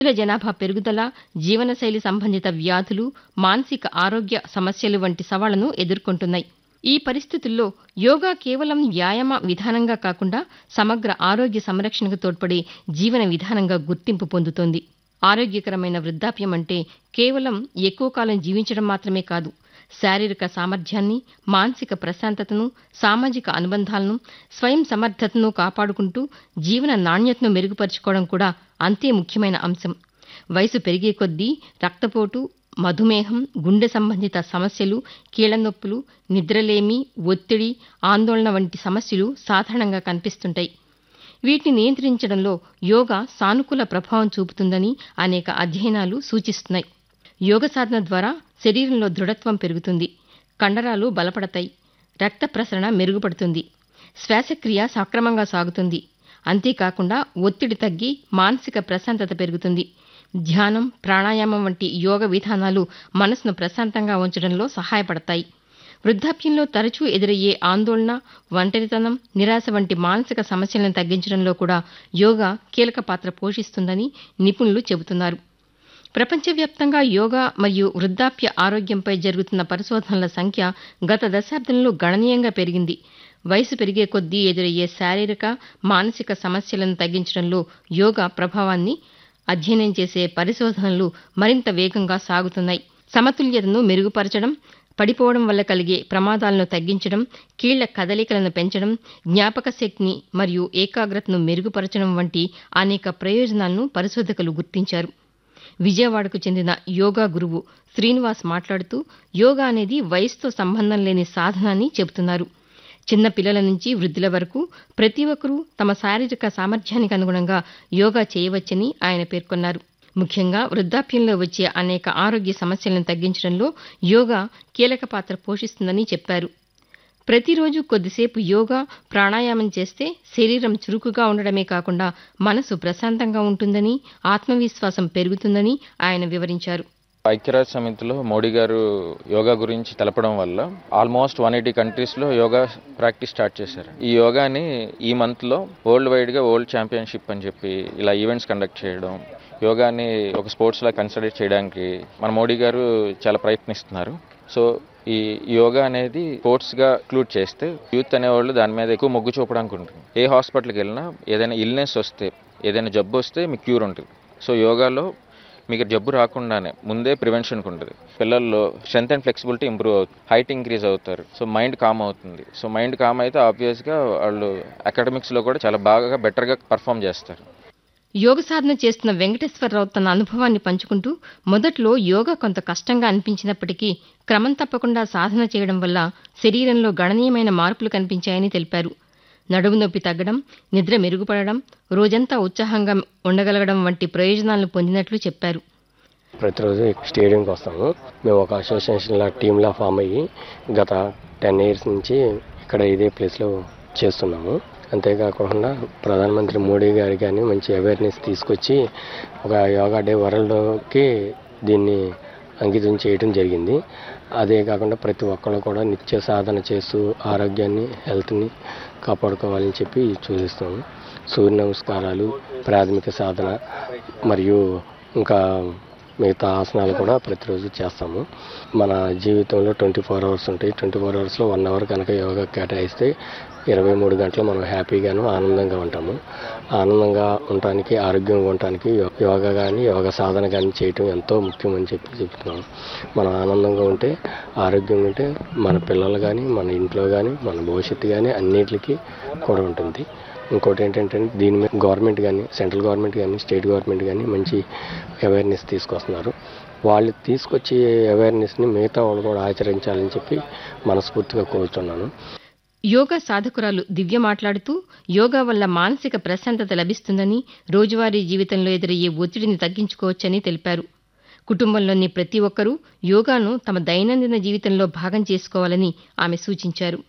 యువకుల జనాభా పెరుగుదల జీవనశైలి సంబంధిత వ్యాధులు మానసిక ఆరోగ్య సమస్యలు వంటి సవాళ్లను ఎదుర్కొంటున్నాయి ఈ పరిస్థితుల్లో యోగా కేవలం వ్యాయామ విధానంగా కాకుండా సమగ్ర ఆరోగ్య సంరక్షణకు తోడ్పడే జీవన విధానంగా గుర్తింపు పొందుతోంది ఆరోగ్యకరమైన వృద్ధాప్యం అంటే కేవలం ఎక్కువ కాలం జీవించడం మాత్రమే కాదు శారీరక సామర్థ్యాన్ని మానసిక ప్రశాంతతను సామాజిక అనుబంధాలను స్వయం సమర్థతను కాపాడుకుంటూ జీవన నాణ్యతను మెరుగుపరుచుకోవడం కూడా అంతే ముఖ్యమైన అంశం వయసు పెరిగే కొద్దీ రక్తపోటు మధుమేహం గుండె సంబంధిత సమస్యలు కీళ్లనొప్పులు నిద్రలేమి ఒత్తిడి ఆందోళన వంటి సమస్యలు సాధారణంగా కనిపిస్తుంటాయి వీటిని నియంత్రించడంలో యోగా సానుకూల ప్రభావం చూపుతుందని అనేక అధ్యయనాలు సూచిస్తున్నాయి యోగ సాధన ద్వారా శరీరంలో దృఢత్వం పెరుగుతుంది కండరాలు బలపడతాయి రక్త ప్రసరణ మెరుగుపడుతుంది శ్వాసక్రియ సక్రమంగా సాగుతుంది అంతేకాకుండా ఒత్తిడి తగ్గి మానసిక ప్రశాంతత పెరుగుతుంది ధ్యానం ప్రాణాయామం వంటి యోగ విధానాలు మనసును ప్రశాంతంగా ఉంచడంలో సహాయపడతాయి వృద్ధాప్యంలో తరచూ ఎదురయ్యే ఆందోళన ఒంటరితనం నిరాశ వంటి మానసిక సమస్యలను తగ్గించడంలో కూడా యోగా కీలక పాత్ర పోషిస్తుందని నిపుణులు చెబుతున్నారు ప్రపంచవ్యాప్తంగా యోగా మరియు వృద్ధాప్య ఆరోగ్యంపై జరుగుతున్న పరిశోధనల సంఖ్య గత దశాబ్దంలో గణనీయంగా పెరిగింది వయసు పెరిగే కొద్దీ ఎదురయ్యే శారీరక మానసిక సమస్యలను తగ్గించడంలో యోగా ప్రభావాన్ని అధ్యయనం చేసే పరిశోధనలు మరింత వేగంగా సాగుతున్నాయి సమతుల్యతను మెరుగుపరచడం పడిపోవడం వల్ల కలిగే ప్రమాదాలను తగ్గించడం కీళ్ల కదలికలను పెంచడం జ్ఞాపక శక్తిని మరియు ఏకాగ్రతను మెరుగుపరచడం వంటి అనేక ప్రయోజనాలను పరిశోధకులు గుర్తించారు విజయవాడకు చెందిన యోగా గురువు శ్రీనివాస్ మాట్లాడుతూ యోగా అనేది వయసుతో సంబంధం లేని సాధన అని చెబుతున్నారు చిన్న పిల్లల నుంచి వృద్ధుల వరకు ప్రతి ఒక్కరూ తమ శారీరక సామర్థ్యానికి అనుగుణంగా యోగా చేయవచ్చని ఆయన పేర్కొన్నారు ముఖ్యంగా వృద్ధాప్యంలో వచ్చే అనేక ఆరోగ్య సమస్యలను తగ్గించడంలో యోగా కీలక పాత్ర పోషిస్తుందని చెప్పారు ప్రతిరోజు కొద్దిసేపు యోగా ప్రాణాయామం చేస్తే శరీరం చురుకుగా ఉండడమే కాకుండా మనసు ప్రశాంతంగా ఉంటుందని ఆత్మవిశ్వాసం పెరుగుతుందని ఆయన వివరించారు ఐక్యరాజ్య సమితిలో మోడీ గారు యోగా గురించి తెలపడం వల్ల ఆల్మోస్ట్ వన్ ఎయిటీ కంట్రీస్లో యోగా ప్రాక్టీస్ స్టార్ట్ చేశారు ఈ యోగాని ఈ మంత్లో వరల్డ్ వైడ్గా వరల్డ్ ఛాంపియన్షిప్ అని చెప్పి ఇలా ఈవెంట్స్ కండక్ట్ చేయడం యోగాని ఒక స్పోర్ట్స్లా కన్సిడర్ చేయడానికి మన మోడీ గారు చాలా ప్రయత్నిస్తున్నారు సో ఈ యోగా అనేది స్పోర్ట్స్గా ఇంక్లూడ్ చేస్తే యూత్ అనేవాళ్ళు దాని మీద ఎక్కువ మొగ్గు చూపడానికి ఉంటుంది ఏ హాస్పిటల్కి వెళ్ళినా ఏదైనా ఇల్నెస్ వస్తే ఏదైనా జబ్బు వస్తే మీకు క్యూర్ ఉంటుంది సో యోగాలో మీకు జబ్బు రాకుండానే ముందే ప్రివెన్షన్కి ఉంటుంది పిల్లల్లో స్ట్రెంత్ అండ్ ఫ్లెక్సిబిలిటీ ఇంప్రూవ్ అవుతుంది హైట్ ఇంక్రీజ్ అవుతారు సో మైండ్ కామ్ అవుతుంది సో మైండ్ కామ్ అయితే ఆబ్వియస్గా వాళ్ళు అకాడమిక్స్లో కూడా చాలా బాగా బెటర్గా పర్ఫామ్ చేస్తారు యోగ సాధన చేస్తున్న వెంకటేశ్వరరావు తన అనుభవాన్ని పంచుకుంటూ మొదట్లో యోగా కొంత కష్టంగా అనిపించినప్పటికీ క్రమం తప్పకుండా సాధన చేయడం వల్ల శరీరంలో గణనీయమైన మార్పులు కనిపించాయని తెలిపారు నడుము నొప్పి తగ్గడం నిద్ర మెరుగుపడడం రోజంతా ఉత్సాహంగా ఉండగలగడం వంటి ప్రయోజనాలను పొందినట్లు చెప్పారు ప్రతిరోజు స్టేడియంకి వస్తాము మేము ఒక అసోసియేషన్ లా టీంలా ఫామ్ అయ్యి గత టెన్ ఇయర్స్ నుంచి ఇక్కడ ఇదే ప్లేస్లో చేస్తున్నాము అంతేకాకుండా ప్రధానమంత్రి మోడీ గారి కానీ మంచి అవేర్నెస్ తీసుకొచ్చి ఒక యోగా డే వరల్డ్కి దీన్ని అంకితం చేయడం జరిగింది అదే కాకుండా ప్రతి ఒక్కళ్ళు కూడా నిత్య సాధన చేస్తూ ఆరోగ్యాన్ని హెల్త్ని కాపాడుకోవాలని చెప్పి సూచిస్తాము సూర్య నమస్కారాలు ప్రాథమిక సాధన మరియు ఇంకా మిగతా ఆసనాలు కూడా ప్రతిరోజు చేస్తాము మన జీవితంలో ట్వంటీ ఫోర్ అవర్స్ ఉంటాయి ట్వంటీ ఫోర్ అవర్స్లో వన్ అవర్ కనుక యోగా కేటాయిస్తే ఇరవై మూడు గంటలు మనం హ్యాపీగాను ఆనందంగా ఉంటాము ఆనందంగా ఉండటానికి ఆరోగ్యంగా ఉండటానికి యో- యోగా కానీ యోగా సాధన కానీ చేయటం ఎంతో ముఖ్యమని చెప్పి చెప్తున్నాము మనం ఆనందంగా ఉంటే ఆరోగ్యంగా ఉంటే మన పిల్లలు కానీ మన ఇంట్లో కానీ మన భవిష్యత్తు కానీ అన్నిటికీ కూడా ఉంటుంది ఇంకోటి ఏంటంటే దీని మీద గవర్నమెంట్ కానీ సెంట్రల్ గవర్నమెంట్ కానీ స్టేట్ గవర్నమెంట్ కానీ మంచి అవేర్నెస్ తీసుకొస్తున్నారు వాళ్ళు తీసుకొచ్చే అవేర్నెస్ని మిగతా వాళ్ళు కూడా ఆచరించాలని చెప్పి మనస్ఫూర్తిగా కోరుతున్నాను యోగా సాధకురాలు దివ్య మాట్లాడుతూ యోగా వల్ల మానసిక ప్రశాంతత లభిస్తుందని రోజువారీ జీవితంలో ఎదురయ్యే ఒత్తిడిని తగ్గించుకోవచ్చని తెలిపారు కుటుంబంలోని ప్రతి ఒక్కరూ యోగాను తమ దైనందిన జీవితంలో భాగం చేసుకోవాలని ఆమె సూచించారు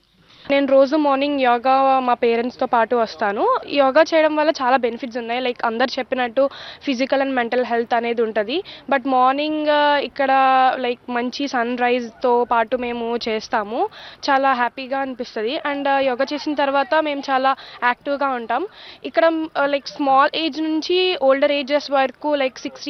నేను రోజు మార్నింగ్ యోగా మా పేరెంట్స్తో పాటు వస్తాను యోగా చేయడం వల్ల చాలా బెనిఫిట్స్ ఉన్నాయి లైక్ అందరు చెప్పినట్టు ఫిజికల్ అండ్ మెంటల్ హెల్త్ అనేది ఉంటుంది బట్ మార్నింగ్ ఇక్కడ లైక్ మంచి సన్ రైజ్తో పాటు మేము చేస్తాము చాలా హ్యాపీగా అనిపిస్తుంది అండ్ యోగా చేసిన తర్వాత మేము చాలా యాక్టివ్గా ఉంటాం ఇక్కడ లైక్ స్మాల్ ఏజ్ నుంచి ఓల్డర్ ఏజెస్ వరకు లైక్ సిక్స్టీ